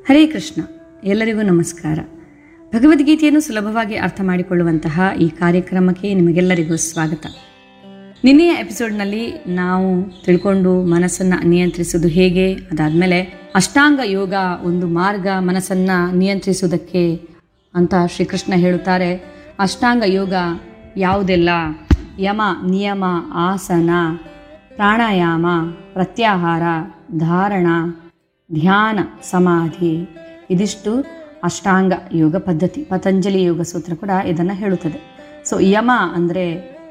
ಹರೇ ಕೃಷ್ಣ ಎಲ್ಲರಿಗೂ ನಮಸ್ಕಾರ ಭಗವದ್ಗೀತೆಯನ್ನು ಸುಲಭವಾಗಿ ಅರ್ಥ ಮಾಡಿಕೊಳ್ಳುವಂತಹ ಈ ಕಾರ್ಯಕ್ರಮಕ್ಕೆ ನಿಮಗೆಲ್ಲರಿಗೂ ಸ್ವಾಗತ ನಿನ್ನೆಯ ಎಪಿಸೋಡ್ನಲ್ಲಿ ನಾವು ತಿಳ್ಕೊಂಡು ಮನಸ್ಸನ್ನು ನಿಯಂತ್ರಿಸುವುದು ಹೇಗೆ ಅದಾದಮೇಲೆ ಅಷ್ಟಾಂಗ ಯೋಗ ಒಂದು ಮಾರ್ಗ ಮನಸ್ಸನ್ನು ನಿಯಂತ್ರಿಸುವುದಕ್ಕೆ ಅಂತ ಶ್ರೀಕೃಷ್ಣ ಹೇಳುತ್ತಾರೆ ಅಷ್ಟಾಂಗ ಯೋಗ ಯಾವುದೆಲ್ಲ ಯಮ ನಿಯಮ ಆಸನ ಪ್ರಾಣಾಯಾಮ ಪ್ರತ್ಯಾಹಾರ ಧಾರಣ ಧ್ಯಾನ ಸಮಾಧಿ ಇದಿಷ್ಟು ಅಷ್ಟಾಂಗ ಯೋಗ ಪದ್ಧತಿ ಪತಂಜಲಿ ಯೋಗ ಸೂತ್ರ ಕೂಡ ಇದನ್ನು ಹೇಳುತ್ತದೆ ಸೊ ಯಮ ಅಂದರೆ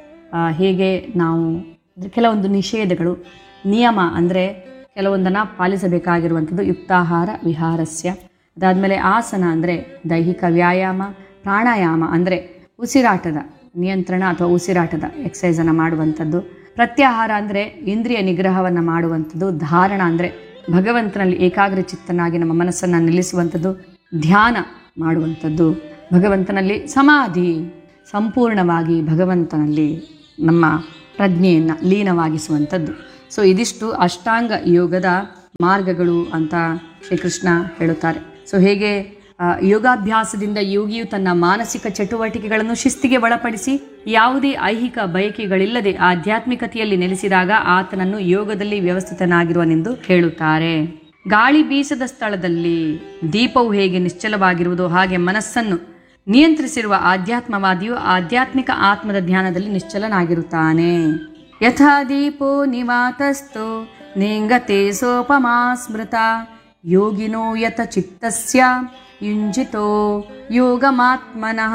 ಹೇಗೆ ನಾವು ಅಂದರೆ ಕೆಲವೊಂದು ನಿಷೇಧಗಳು ನಿಯಮ ಅಂದರೆ ಕೆಲವೊಂದನ್ನು ಪಾಲಿಸಬೇಕಾಗಿರುವಂಥದ್ದು ಯುಕ್ತಾಹಾರ ವಿಹಾರಸ್ಯ ಅದಾದಮೇಲೆ ಆಸನ ಅಂದರೆ ದೈಹಿಕ ವ್ಯಾಯಾಮ ಪ್ರಾಣಾಯಾಮ ಅಂದರೆ ಉಸಿರಾಟದ ನಿಯಂತ್ರಣ ಅಥವಾ ಉಸಿರಾಟದ ಎಕ್ಸಸೈಸನ್ನು ಮಾಡುವಂಥದ್ದು ಪ್ರತ್ಯಾಹಾರ ಅಂದರೆ ಇಂದ್ರಿಯ ನಿಗ್ರಹವನ್ನು ಮಾಡುವಂಥದ್ದು ಧಾರಣ ಅಂದರೆ ಭಗವಂತನಲ್ಲಿ ಏಕಾಗ್ರ ಚಿತ್ತನಾಗಿ ನಮ್ಮ ಮನಸ್ಸನ್ನು ನಿಲ್ಲಿಸುವಂಥದ್ದು ಧ್ಯಾನ ಮಾಡುವಂಥದ್ದು ಭಗವಂತನಲ್ಲಿ ಸಮಾಧಿ ಸಂಪೂರ್ಣವಾಗಿ ಭಗವಂತನಲ್ಲಿ ನಮ್ಮ ಪ್ರಜ್ಞೆಯನ್ನು ಲೀನವಾಗಿಸುವಂಥದ್ದು ಸೊ ಇದಿಷ್ಟು ಅಷ್ಟಾಂಗ ಯೋಗದ ಮಾರ್ಗಗಳು ಅಂತ ಶ್ರೀಕೃಷ್ಣ ಹೇಳುತ್ತಾರೆ ಸೊ ಹೇಗೆ ಆ, ಯೋಗಾಭ್ಯಾಸದಿಂದ ಯೋಗಿಯು ತನ್ನ ಮಾನಸಿಕ ಚಟುವಟಿಕೆಗಳನ್ನು ಶಿಸ್ತಿಗೆ ಒಳಪಡಿಸಿ ಯಾವುದೇ ಐಹಿಕ ಬಯಕೆಗಳಿಲ್ಲದೆ ಆಧ್ಯಾತ್ಮಿಕತೆಯಲ್ಲಿ ನೆಲೆಸಿದಾಗ ಆತನನ್ನು ಯೋಗದಲ್ಲಿ ವ್ಯವಸ್ಥಿತನಾಗಿರುವನೆಂದು ಹೇಳುತ್ತಾರೆ ಗಾಳಿ ಬೀಸದ ಸ್ಥಳದಲ್ಲಿ ದೀಪವು ಹೇಗೆ ನಿಶ್ಚಲವಾಗಿರುವುದೋ ಹಾಗೆ ಮನಸ್ಸನ್ನು ನಿಯಂತ್ರಿಸಿರುವ ಆಧ್ಯಾತ್ಮವಾದಿಯು ಆಧ್ಯಾತ್ಮಿಕ ಆತ್ಮದ ಧ್ಯಾನದಲ್ಲಿ ನಿಶ್ಚಲನಾಗಿರುತ್ತಾನೆ ಯಥಾ ದೀಪೋ ನಿವಾತಸ್ಥೋ ನೇಂಗತೆ ಸೋಪಮಾ ಸ್ಮೃತ ಯೋಗಿನೋ ಯತ ಚಿತ್ತಸ್ಯ ಯುಂಜಿತೋ ಯೋಗಮಾತ್ಮನಃ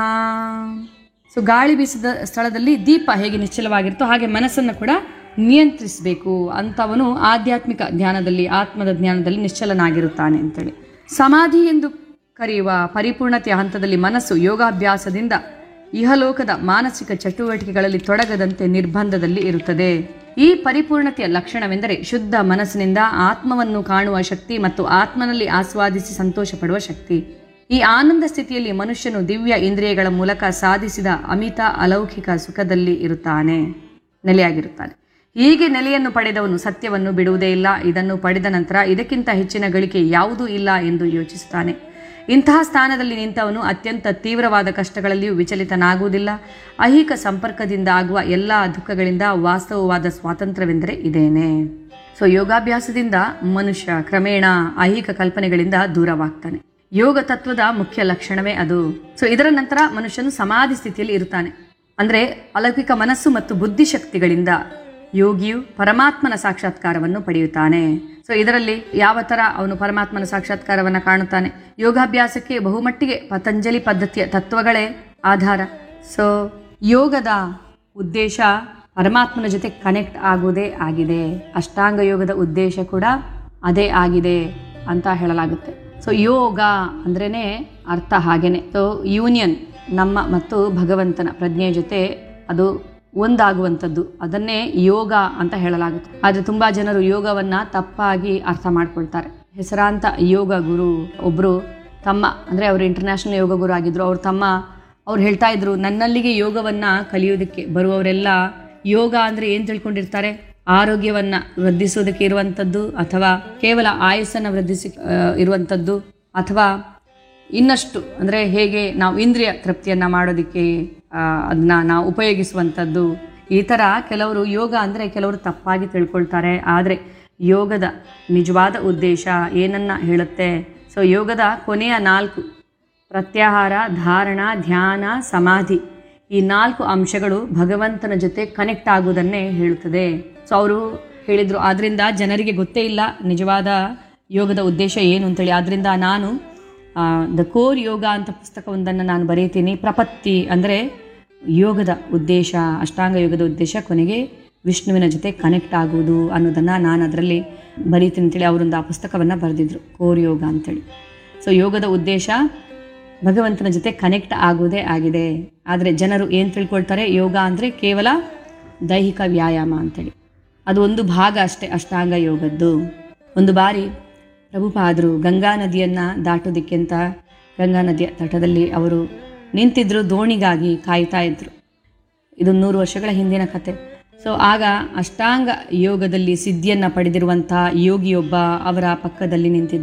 ಸೊ ಗಾಳಿ ಬೀಸದ ಸ್ಥಳದಲ್ಲಿ ದೀಪ ಹೇಗೆ ನಿಶ್ಚಲವಾಗಿರುತ್ತೋ ಹಾಗೆ ಮನಸ್ಸನ್ನು ಕೂಡ ನಿಯಂತ್ರಿಸಬೇಕು ಅಂತವನು ಆಧ್ಯಾತ್ಮಿಕ ಧ್ಯಾನದಲ್ಲಿ ಆತ್ಮದ ಜ್ಞಾನದಲ್ಲಿ ನಿಶ್ಚಲನಾಗಿರುತ್ತಾನೆ ಅಂತೇಳಿ ಸಮಾಧಿ ಎಂದು ಕರೆಯುವ ಪರಿಪೂರ್ಣತೆಯ ಹಂತದಲ್ಲಿ ಮನಸ್ಸು ಯೋಗಾಭ್ಯಾಸದಿಂದ ಇಹಲೋಕದ ಮಾನಸಿಕ ಚಟುವಟಿಕೆಗಳಲ್ಲಿ ತೊಡಗದಂತೆ ನಿರ್ಬಂಧದಲ್ಲಿ ಇರುತ್ತದೆ ಈ ಪರಿಪೂರ್ಣತೆಯ ಲಕ್ಷಣವೆಂದರೆ ಶುದ್ಧ ಮನಸ್ಸಿನಿಂದ ಆತ್ಮವನ್ನು ಕಾಣುವ ಶಕ್ತಿ ಮತ್ತು ಆತ್ಮನಲ್ಲಿ ಆಸ್ವಾದಿಸಿ ಸಂತೋಷ ಪಡುವ ಶಕ್ತಿ ಈ ಆನಂದ ಸ್ಥಿತಿಯಲ್ಲಿ ಮನುಷ್ಯನು ದಿವ್ಯ ಇಂದ್ರಿಯಗಳ ಮೂಲಕ ಸಾಧಿಸಿದ ಅಮಿತ ಅಲೌಕಿಕ ಸುಖದಲ್ಲಿ ಇರುತ್ತಾನೆ ನೆಲೆಯಾಗಿರುತ್ತಾನೆ ಹೀಗೆ ನೆಲೆಯನ್ನು ಪಡೆದವನು ಸತ್ಯವನ್ನು ಬಿಡುವುದೇ ಇಲ್ಲ ಇದನ್ನು ಪಡೆದ ನಂತರ ಇದಕ್ಕಿಂತ ಹೆಚ್ಚಿನ ಗಳಿಕೆ ಯಾವುದೂ ಇಲ್ಲ ಎಂದು ಯೋಚಿಸುತ್ತಾನೆ ಇಂತಹ ಸ್ಥಾನದಲ್ಲಿ ನಿಂತವನು ಅತ್ಯಂತ ತೀವ್ರವಾದ ಕಷ್ಟಗಳಲ್ಲಿಯೂ ವಿಚಲಿತನಾಗುವುದಿಲ್ಲ ಐಹಿಕ ಸಂಪರ್ಕದಿಂದ ಆಗುವ ಎಲ್ಲ ದುಃಖಗಳಿಂದ ವಾಸ್ತವವಾದ ಸ್ವಾತಂತ್ರ್ಯವೆಂದರೆ ಇದೇನೆ ಸೊ ಯೋಗಾಭ್ಯಾಸದಿಂದ ಮನುಷ್ಯ ಕ್ರಮೇಣ ಐಹಿಕ ಕಲ್ಪನೆಗಳಿಂದ ದೂರವಾಗ್ತಾನೆ ಯೋಗ ತತ್ವದ ಮುಖ್ಯ ಲಕ್ಷಣವೇ ಅದು ಸೊ ಇದರ ನಂತರ ಮನುಷ್ಯನು ಸಮಾಧಿ ಸ್ಥಿತಿಯಲ್ಲಿ ಇರುತ್ತಾನೆ ಅಂದರೆ ಅಲೌಕಿಕ ಮನಸ್ಸು ಮತ್ತು ಬುದ್ಧಿಶಕ್ತಿಗಳಿಂದ ಯೋಗಿಯು ಪರಮಾತ್ಮನ ಸಾಕ್ಷಾತ್ಕಾರವನ್ನು ಪಡೆಯುತ್ತಾನೆ ಸೊ ಇದರಲ್ಲಿ ಯಾವ ಥರ ಅವನು ಪರಮಾತ್ಮನ ಸಾಕ್ಷಾತ್ಕಾರವನ್ನು ಕಾಣುತ್ತಾನೆ ಯೋಗಾಭ್ಯಾಸಕ್ಕೆ ಬಹುಮಟ್ಟಿಗೆ ಪತಂಜಲಿ ಪದ್ಧತಿಯ ತತ್ವಗಳೇ ಆಧಾರ ಸೊ ಯೋಗದ ಉದ್ದೇಶ ಪರಮಾತ್ಮನ ಜೊತೆ ಕನೆಕ್ಟ್ ಆಗುವುದೇ ಆಗಿದೆ ಅಷ್ಟಾಂಗ ಯೋಗದ ಉದ್ದೇಶ ಕೂಡ ಅದೇ ಆಗಿದೆ ಅಂತ ಹೇಳಲಾಗುತ್ತೆ ಸೊ ಯೋಗ ಅಂದ್ರೇ ಅರ್ಥ ಹಾಗೇನೆ ಸೊ ಯೂನಿಯನ್ ನಮ್ಮ ಮತ್ತು ಭಗವಂತನ ಪ್ರಜ್ಞೆಯ ಜೊತೆ ಅದು ಒಂದಾಗುವಂಥದ್ದು ಅದನ್ನೇ ಯೋಗ ಅಂತ ಹೇಳಲಾಗುತ್ತೆ ಆದರೆ ತುಂಬ ಜನರು ಯೋಗವನ್ನು ತಪ್ಪಾಗಿ ಅರ್ಥ ಮಾಡ್ಕೊಳ್ತಾರೆ ಹೆಸರಾಂತ ಯೋಗ ಗುರು ಒಬ್ಬರು ತಮ್ಮ ಅಂದರೆ ಅವರು ಇಂಟರ್ನ್ಯಾಷನಲ್ ಯೋಗ ಗುರು ಆಗಿದ್ರು ಅವ್ರು ತಮ್ಮ ಅವ್ರು ಹೇಳ್ತಾ ಇದ್ರು ನನ್ನಲ್ಲಿಗೆ ಯೋಗವನ್ನು ಕಲಿಯೋದಕ್ಕೆ ಬರುವವರೆಲ್ಲ ಯೋಗ ಅಂದರೆ ಏನು ತಿಳ್ಕೊಂಡಿರ್ತಾರೆ ಆರೋಗ್ಯವನ್ನು ವೃದ್ಧಿಸೋದಕ್ಕೆ ಇರುವಂಥದ್ದು ಅಥವಾ ಕೇವಲ ಆಯಸ್ಸನ್ನು ವೃದ್ಧಿಸಿ ಆ, ಇರುವಂಥದ್ದು ಅಥವಾ ಇನ್ನಷ್ಟು ಅಂದರೆ ಹೇಗೆ ನಾವು ಇಂದ್ರಿಯ ತೃಪ್ತಿಯನ್ನು ಮಾಡೋದಕ್ಕೆ ಅದನ್ನ ನಾವು ಉಪಯೋಗಿಸುವಂಥದ್ದು ಈ ಥರ ಕೆಲವರು ಯೋಗ ಅಂದರೆ ಕೆಲವರು ತಪ್ಪಾಗಿ ತಿಳ್ಕೊಳ್ತಾರೆ ಆದರೆ ಯೋಗದ ನಿಜವಾದ ಉದ್ದೇಶ ಏನನ್ನ ಹೇಳುತ್ತೆ ಸೊ ಯೋಗದ ಕೊನೆಯ ನಾಲ್ಕು ಪ್ರತ್ಯಾಹಾರ ಧಾರಣ ಧ್ಯಾನ ಸಮಾಧಿ ಈ ನಾಲ್ಕು ಅಂಶಗಳು ಭಗವಂತನ ಜೊತೆ ಕನೆಕ್ಟ್ ಆಗುವುದನ್ನೇ ಹೇಳುತ್ತದೆ ಸೊ ಅವರು ಹೇಳಿದರು ಆದ್ದರಿಂದ ಜನರಿಗೆ ಗೊತ್ತೇ ಇಲ್ಲ ನಿಜವಾದ ಯೋಗದ ಉದ್ದೇಶ ಏನು ಅಂತೇಳಿ ಆದ್ದರಿಂದ ನಾನು ದ ಕೋರ್ ಯೋಗ ಅಂತ ಪುಸ್ತಕವೊಂದನ್ನು ನಾನು ಬರೀತೀನಿ ಪ್ರಪತ್ತಿ ಅಂದರೆ ಯೋಗದ ಉದ್ದೇಶ ಅಷ್ಟಾಂಗ ಯೋಗದ ಉದ್ದೇಶ ಕೊನೆಗೆ ವಿಷ್ಣುವಿನ ಜೊತೆ ಕನೆಕ್ಟ್ ಆಗುವುದು ಅನ್ನೋದನ್ನು ನಾನು ಅದರಲ್ಲಿ ಬರೀತೀನಿ ಅಂತೇಳಿ ಅವರೊಂದು ಆ ಪುಸ್ತಕವನ್ನು ಬರೆದಿದ್ರು ಕೋರ್ ಯೋಗ ಅಂತೇಳಿ ಸೊ ಯೋಗದ ಉದ್ದೇಶ ಭಗವಂತನ ಜೊತೆ ಕನೆಕ್ಟ್ ಆಗುವುದೇ ಆಗಿದೆ ಆದರೆ ಜನರು ಏನು ತಿಳ್ಕೊಳ್ತಾರೆ ಯೋಗ ಅಂದರೆ ಕೇವಲ ದೈಹಿಕ ವ್ಯಾಯಾಮ ಅಂತೇಳಿ ಅದು ಒಂದು ಭಾಗ ಅಷ್ಟೇ ಅಷ್ಟಾಂಗ ಯೋಗದ್ದು ಒಂದು ಬಾರಿ ಪ್ರಭುಪಾದರು ಗಂಗಾ ನದಿಯನ್ನು ದಾಟೋದಕ್ಕೆ ಅಂತ ಗಂಗಾ ನದಿಯ ತಟದಲ್ಲಿ ಅವರು ನಿಂತಿದ್ರು ದೋಣಿಗಾಗಿ ಕಾಯ್ತಾ ಇದ್ರು ಇದು ನೂರು ವರ್ಷಗಳ ಹಿಂದಿನ ಕತೆ ಸೊ ಆಗ ಅಷ್ಟಾಂಗ ಯೋಗದಲ್ಲಿ ಸಿದ್ಧಿಯನ್ನು ಪಡೆದಿರುವಂಥ ಯೋಗಿಯೊಬ್ಬ ಅವರ ಪಕ್ಕದಲ್ಲಿ ನಿಂತಿದ್ದ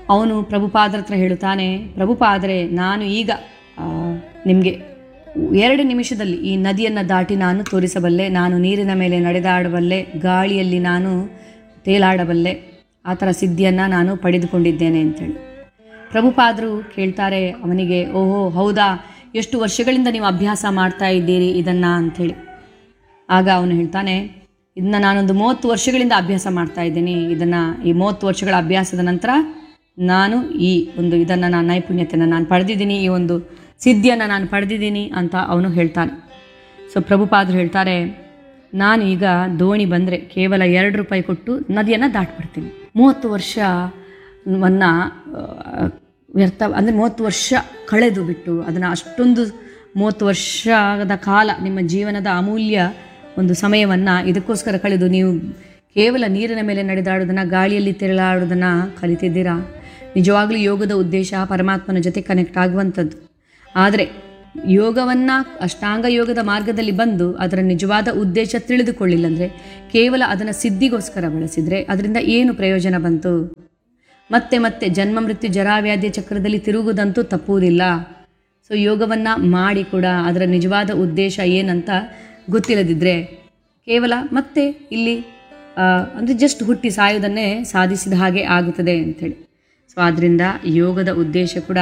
ಅವನು ಪ್ರಭುಪಾದರ ಹತ್ರ ಹೇಳುತ್ತಾನೆ ಪ್ರಭುಪಾದರೆ ನಾನು ಈಗ ನಿಮಗೆ ಎರಡು ನಿಮಿಷದಲ್ಲಿ ಈ ನದಿಯನ್ನು ದಾಟಿ ನಾನು ತೋರಿಸಬಲ್ಲೆ ನಾನು ನೀರಿನ ಮೇಲೆ ನಡೆದಾಡಬಲ್ಲೆ ಗಾಳಿಯಲ್ಲಿ ನಾನು ತೇಲಾಡಬಲ್ಲೆ ಆ ಥರ ಸಿದ್ಧಿಯನ್ನು ನಾನು ಪಡೆದುಕೊಂಡಿದ್ದೇನೆ ಅಂತೇಳಿ ಪ್ರಭುಪಾದರು ಕೇಳ್ತಾರೆ ಅವನಿಗೆ ಓಹೋ ಹೌದಾ ಎಷ್ಟು ವರ್ಷಗಳಿಂದ ನೀವು ಅಭ್ಯಾಸ ಮಾಡ್ತಾ ಇದ್ದೀರಿ ಇದನ್ನು ಅಂಥೇಳಿ ಆಗ ಅವನು ಹೇಳ್ತಾನೆ ಇದನ್ನ ನಾನೊಂದು ಮೂವತ್ತು ವರ್ಷಗಳಿಂದ ಅಭ್ಯಾಸ ಮಾಡ್ತಾ ಇದ್ದೀನಿ ಇದನ್ನು ಈ ಮೂವತ್ತು ವರ್ಷಗಳ ಅಭ್ಯಾಸದ ನಂತರ ನಾನು ಈ ಒಂದು ಇದನ್ನು ನಾನು ನೈಪುಣ್ಯತೆಯನ್ನು ನಾನು ಪಡೆದಿದ್ದೀನಿ ಈ ಒಂದು ಸಿದ್ಧಿಯನ್ನು ನಾನು ಪಡೆದಿದ್ದೀನಿ ಅಂತ ಅವನು ಹೇಳ್ತಾನೆ ಸೊ ಪ್ರಭುಪಾದರು ಹೇಳ್ತಾರೆ ನಾನು ಈಗ ದೋಣಿ ಬಂದರೆ ಕೇವಲ ಎರಡು ರೂಪಾಯಿ ಕೊಟ್ಟು ನದಿಯನ್ನು ದಾಟ್ಬಿಡ್ತೀನಿ ಮೂವತ್ತು ವರ್ಷವನ್ನು ವ್ಯರ್ಥ ಅಂದರೆ ಮೂವತ್ತು ವರ್ಷ ಕಳೆದು ಬಿಟ್ಟು ಅದನ್ನು ಅಷ್ಟೊಂದು ಮೂವತ್ತು ವರ್ಷದ ಕಾಲ ನಿಮ್ಮ ಜೀವನದ ಅಮೂಲ್ಯ ಒಂದು ಸಮಯವನ್ನು ಇದಕ್ಕೋಸ್ಕರ ಕಳೆದು ನೀವು ಕೇವಲ ನೀರಿನ ಮೇಲೆ ನಡೆದಾಡೋದನ್ನು ಗಾಳಿಯಲ್ಲಿ ತೆರಳಾಡೋದನ್ನು ಕಲಿತಿದ್ದೀರಾ ನಿಜವಾಗ್ಲೂ ಯೋಗದ ಉದ್ದೇಶ ಪರಮಾತ್ಮನ ಜೊತೆ ಕನೆಕ್ಟ್ ಆಗುವಂಥದ್ದು ಆದರೆ ಯೋಗವನ್ನು ಅಷ್ಟಾಂಗ ಯೋಗದ ಮಾರ್ಗದಲ್ಲಿ ಬಂದು ಅದರ ನಿಜವಾದ ಉದ್ದೇಶ ತಿಳಿದುಕೊಳ್ಳಿಲ್ಲ ಅಂದರೆ ಕೇವಲ ಅದನ್ನು ಸಿದ್ಧಿಗೋಸ್ಕರ ಬಳಸಿದರೆ ಅದರಿಂದ ಏನು ಪ್ರಯೋಜನ ಬಂತು ಮತ್ತೆ ಮತ್ತೆ ಜನ್ಮ ಮೃತ್ಯು ಜರಾವ್ಯಾಧಿ ಚಕ್ರದಲ್ಲಿ ತಿರುಗುವುದಂತೂ ತಪ್ಪುವುದಿಲ್ಲ ಸೊ ಯೋಗವನ್ನು ಮಾಡಿ ಕೂಡ ಅದರ ನಿಜವಾದ ಉದ್ದೇಶ ಏನಂತ ಗೊತ್ತಿಲ್ಲದಿದ್ದರೆ ಕೇವಲ ಮತ್ತೆ ಇಲ್ಲಿ ಅಂದರೆ ಜಸ್ಟ್ ಹುಟ್ಟಿ ಸಾಯೋದನ್ನೇ ಸಾಧಿಸಿದ ಹಾಗೆ ಆಗುತ್ತದೆ ಅಂಥೇಳಿ ಸೊ ಆದ್ದರಿಂದ ಯೋಗದ ಉದ್ದೇಶ ಕೂಡ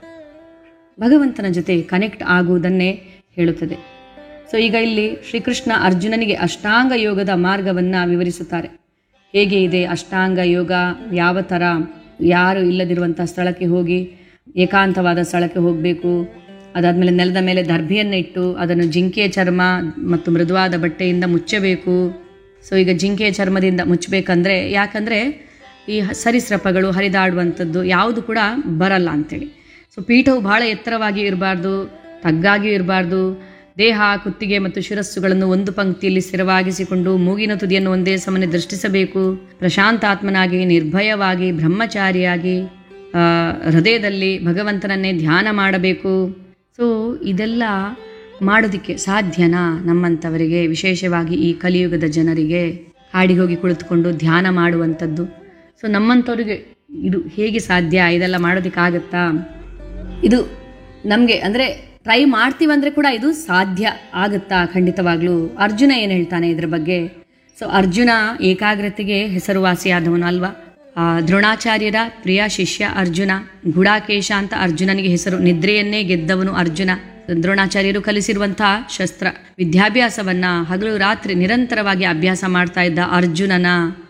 ಭಗವಂತನ ಜೊತೆ ಕನೆಕ್ಟ್ ಆಗುವುದನ್ನೇ ಹೇಳುತ್ತದೆ ಸೊ ಈಗ ಇಲ್ಲಿ ಶ್ರೀಕೃಷ್ಣ ಅರ್ಜುನನಿಗೆ ಅಷ್ಟಾಂಗ ಯೋಗದ ಮಾರ್ಗವನ್ನು ವಿವರಿಸುತ್ತಾರೆ ಹೇಗೆ ಇದೆ ಅಷ್ಟಾಂಗ ಯೋಗ ಯಾವ ಥರ ಯಾರು ಇಲ್ಲದಿರುವಂಥ ಸ್ಥಳಕ್ಕೆ ಹೋಗಿ ಏಕಾಂತವಾದ ಸ್ಥಳಕ್ಕೆ ಹೋಗಬೇಕು ಅದಾದಮೇಲೆ ನೆಲದ ಮೇಲೆ ದರ್ಭೆಯನ್ನು ಇಟ್ಟು ಅದನ್ನು ಜಿಂಕೆಯ ಚರ್ಮ ಮತ್ತು ಮೃದುವಾದ ಬಟ್ಟೆಯಿಂದ ಮುಚ್ಚಬೇಕು ಸೊ ಈಗ ಜಿಂಕೆಯ ಚರ್ಮದಿಂದ ಮುಚ್ಚಬೇಕಂದ್ರೆ ಯಾಕಂದರೆ ಈ ಸರೀಸೃಪಗಳು ಹರಿದಾಡುವಂಥದ್ದು ಯಾವುದು ಕೂಡ ಬರಲ್ಲ ಅಂಥೇಳಿ ಸೊ ಪೀಠವು ಬಹಳ ಎತ್ತರವಾಗಿ ಇರಬಾರ್ದು ತಗ್ಗಾಗಿ ಇರಬಾರ್ದು ದೇಹ ಕುತ್ತಿಗೆ ಮತ್ತು ಶಿರಸ್ಸುಗಳನ್ನು ಒಂದು ಪಂಕ್ತಿಯಲ್ಲಿ ಸ್ಥಿರವಾಗಿಸಿಕೊಂಡು ಮೂಗಿನ ತುದಿಯನ್ನು ಒಂದೇ ಸಮನೆ ದೃಷ್ಟಿಸಬೇಕು ಪ್ರಶಾಂತಾತ್ಮನಾಗಿ ನಿರ್ಭಯವಾಗಿ ಬ್ರಹ್ಮಚಾರಿಯಾಗಿ ಆ, ಹೃದಯದಲ್ಲಿ ಭಗವಂತನನ್ನೇ ಧ್ಯಾನ ಮಾಡಬೇಕು ಸೊ ಇದೆಲ್ಲ ಮಾಡೋದಕ್ಕೆ ಸಾಧ್ಯನಾ ನಮ್ಮಂಥವರಿಗೆ ವಿಶೇಷವಾಗಿ ಈ ಕಲಿಯುಗದ ಜನರಿಗೆ ಕಾಡಿಗೆ ಹೋಗಿ ಕುಳಿತುಕೊಂಡು ಧ್ಯಾನ ಮಾಡುವಂಥದ್ದು ಸೊ ನಮ್ಮಂಥವ್ರಿಗೆ ಇದು ಹೇಗೆ ಸಾಧ್ಯ ಇದೆಲ್ಲ ಮಾಡೋದಕ್ಕಾಗತ್ತಾ ಇದು ನಮಗೆ ಅಂದರೆ ಟ್ರೈ ಮಾಡ್ತೀವಂದ್ರೆ ಕೂಡ ಇದು ಸಾಧ್ಯ ಆಗುತ್ತಾ ಖಂಡಿತವಾಗ್ಲೂ ಅರ್ಜುನ ಏನು ಹೇಳ್ತಾನೆ ಇದ್ರ ಬಗ್ಗೆ ಸೊ ಅರ್ಜುನ ಏಕಾಗ್ರತೆಗೆ ಹೆಸರುವಾಸಿಯಾದವನು ಅಲ್ವಾ ಆ, ದ್ರೋಣಾಚಾರ್ಯರ ಪ್ರಿಯ ಶಿಷ್ಯ ಅರ್ಜುನ ಗುಡಾಕೇಶ ಅಂತ ಅರ್ಜುನನಿಗೆ ಹೆಸರು ನಿದ್ರೆಯನ್ನೇ ಗೆದ್ದವನು ಅರ್ಜುನ ದ್ರೋಣಾಚಾರ್ಯರು ಕಲಿಸಿರುವಂತಹ ಶಸ್ತ್ರ ವಿದ್ಯಾಭ್ಯಾಸವನ್ನ ಹಗಲು ರಾತ್ರಿ ನಿರಂತರವಾಗಿ ಅಭ್ಯಾಸ ಮಾಡ್ತಾ ಇದ್ದ ಅರ್ಜುನನ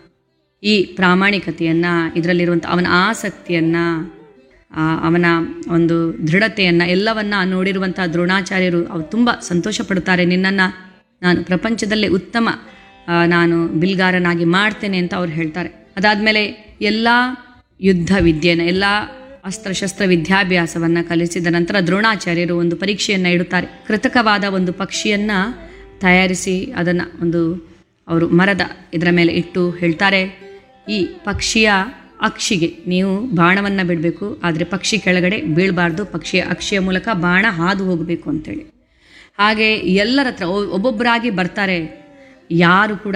ಈ ಪ್ರಾಮಾಣಿಕತೆಯನ್ನ ಇದರಲ್ಲಿರುವಂಥ ಅವನ ಆಸಕ್ತಿಯನ್ನ ಆ, ಅವನ ಒಂದು ದೃಢತೆಯನ್ನ ಎಲ್ಲವನ್ನ ನೋಡಿರುವಂಥ ದ್ರೋಣಾಚಾರ್ಯರು ಅವ್ರು ತುಂಬ ಸಂತೋಷ ಪಡುತ್ತಾರೆ ನಿನ್ನನ್ನು ನಾನು ಪ್ರಪಂಚದಲ್ಲೇ ಉತ್ತಮ ಆ, ನಾನು ಬಿಲ್ಗಾರನಾಗಿ ಮಾಡ್ತೇನೆ ಅಂತ ಅವ್ರು ಹೇಳ್ತಾರೆ ಅದಾದಮೇಲೆ ಎಲ್ಲ ಯುದ್ಧ ವಿದ್ಯೆನ ಎಲ್ಲ ಅಸ್ತ್ರಶಸ್ತ್ರ ವಿದ್ಯಾಭ್ಯಾಸವನ್ನು ಕಲಿಸಿದ ನಂತರ ದ್ರೋಣಾಚಾರ್ಯರು ಒಂದು ಪರೀಕ್ಷೆಯನ್ನು ಇಡುತ್ತಾರೆ ಕೃತಕವಾದ ಒಂದು ಪಕ್ಷಿಯನ್ನು ತಯಾರಿಸಿ ಅದನ್ನು ಒಂದು ಅವರು ಮರದ ಇದರ ಮೇಲೆ ಇಟ್ಟು ಹೇಳ್ತಾರೆ ಈ ಪಕ್ಷಿಯ ಅಕ್ಷಿಗೆ ನೀವು ಬಾಣವನ್ನು ಬಿಡಬೇಕು ಆದರೆ ಪಕ್ಷಿ ಕೆಳಗಡೆ ಬೀಳಬಾರ್ದು ಪಕ್ಷಿಯ ಅಕ್ಷಿಯ ಮೂಲಕ ಬಾಣ ಹಾದು ಹೋಗಬೇಕು ಅಂತೇಳಿ ಹಾಗೆ ಎಲ್ಲರ ಹತ್ರ ಒ- ಒಬ್ಬೊಬ್ಬರಾಗಿ ಬರ್ತಾರೆ ಯಾರು ಕೂಡ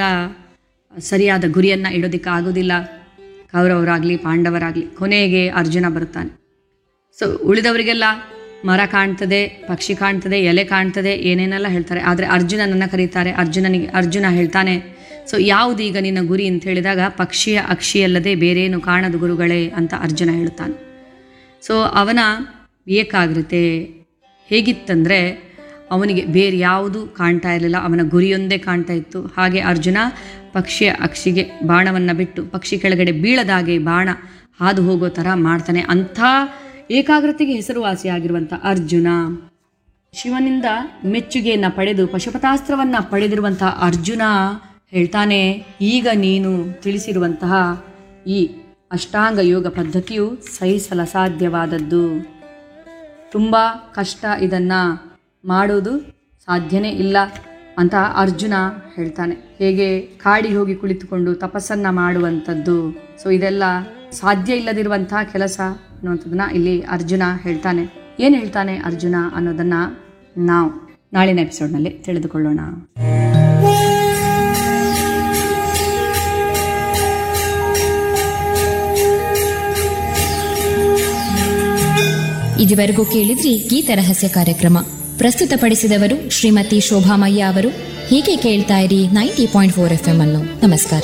ಸರಿಯಾದ ಗುರಿಯನ್ನು ಇಡೋದಕ್ಕೆ ಆಗೋದಿಲ್ಲ ಕೌರವರಾಗಲಿ ಪಾಂಡವರಾಗಲಿ ಕೊನೆಗೆ ಅರ್ಜುನ ಬರುತ್ತಾನೆ ಸೊ ಉಳಿದವರಿಗೆಲ್ಲ ಮರ ಕಾಣ್ತದೆ ಪಕ್ಷಿ ಕಾಣ್ತದೆ ಎಲೆ ಕಾಣ್ತದೆ ಏನೇನೆಲ್ಲ ಹೇಳ್ತಾರೆ ಆದರೆ ಅರ್ಜುನನನ್ನು ಕರೀತಾರೆ ಅರ್ಜುನನಿಗೆ ಅರ್ಜುನ ಹೇಳ್ತಾನೆ ಸೊ ಯಾವುದು ಈಗ ನಿನ್ನ ಗುರಿ ಅಂತ ಹೇಳಿದಾಗ ಪಕ್ಷಿಯ ಅಕ್ಷಿಯಲ್ಲದೆ ಬೇರೇನು ಕಾಣದು ಗುರುಗಳೇ ಅಂತ ಅರ್ಜುನ ಹೇಳ್ತಾನೆ ಸೊ ಅವನ ಏಕಾಗ್ರತೆ ಹೇಗಿತ್ತಂದರೆ ಅವನಿಗೆ ಬೇರೆ ಯಾವುದು ಕಾಣ್ತಾ ಇರಲಿಲ್ಲ ಅವನ ಗುರಿಯೊಂದೇ ಕಾಣ್ತಾ ಇತ್ತು ಹಾಗೆ ಅರ್ಜುನ ಪಕ್ಷಿಯ ಅಕ್ಷಿಗೆ ಬಾಣವನ್ನು ಬಿಟ್ಟು ಪಕ್ಷಿ ಕೆಳಗಡೆ ಬೀಳದಾಗೆ ಬಾಣ ಹಾದು ಹೋಗೋ ಥರ ಮಾಡ್ತಾನೆ ಅಂಥ ಏಕಾಗ್ರತೆಗೆ ಹೆಸರುವಾಸಿಯಾಗಿರುವಂಥ ಅರ್ಜುನ ಶಿವನಿಂದ ಮೆಚ್ಚುಗೆಯನ್ನು ಪಡೆದು ಪಶುಪತಾಸ್ತ್ರವನ್ನು ಪಡೆದಿರುವಂತಹ ಅರ್ಜುನ ಹೇಳ್ತಾನೆ ಈಗ ನೀನು ತಿಳಿಸಿರುವಂತಹ ಈ ಅಷ್ಟಾಂಗ ಯೋಗ ಪದ್ಧತಿಯು ಸಹಿಸಲ ಸಾಧ್ಯವಾದದ್ದು ತುಂಬ ಕಷ್ಟ ಇದನ್ನು ಮಾಡೋದು ಸಾಧ್ಯನೇ ಇಲ್ಲ ಅಂತ ಅರ್ಜುನ ಹೇಳ್ತಾನೆ ಹೇಗೆ ಕಾಡಿಗೆ ಹೋಗಿ ಕುಳಿತುಕೊಂಡು ತಪಸ್ಸನ್ನು ಮಾಡುವಂಥದ್ದು ಸೊ ಇದೆಲ್ಲ ಸಾಧ್ಯ ಇಲ್ಲದಿರುವಂತಹ ಕೆಲಸ ಅನ್ನುವಂಥದ್ದನ್ನ ಇಲ್ಲಿ ಅರ್ಜುನ ಹೇಳ್ತಾನೆ ಏನು ಹೇಳ್ತಾನೆ ಅರ್ಜುನ ಅನ್ನೋದನ್ನು ನಾವು ನಾಳಿನ ಎಪಿಸೋಡ್ನಲ್ಲಿ ತಿಳಿದುಕೊಳ್ಳೋಣ ಇದುವರೆಗೂ ಕೇಳಿದ್ರಿ ಗೀತರಹಸ್ಯ ಕಾರ್ಯಕ್ರಮ ಪ್ರಸ್ತುತಪಡಿಸಿದವರು ಶ್ರೀಮತಿ ಶೋಭಾಮಯ್ಯ ಅವರು ಹೀಗೆ ಕೇಳ್ತಾ ಇರಿ ninety point four F M ಅನ್ನು ನಮಸ್ಕಾರ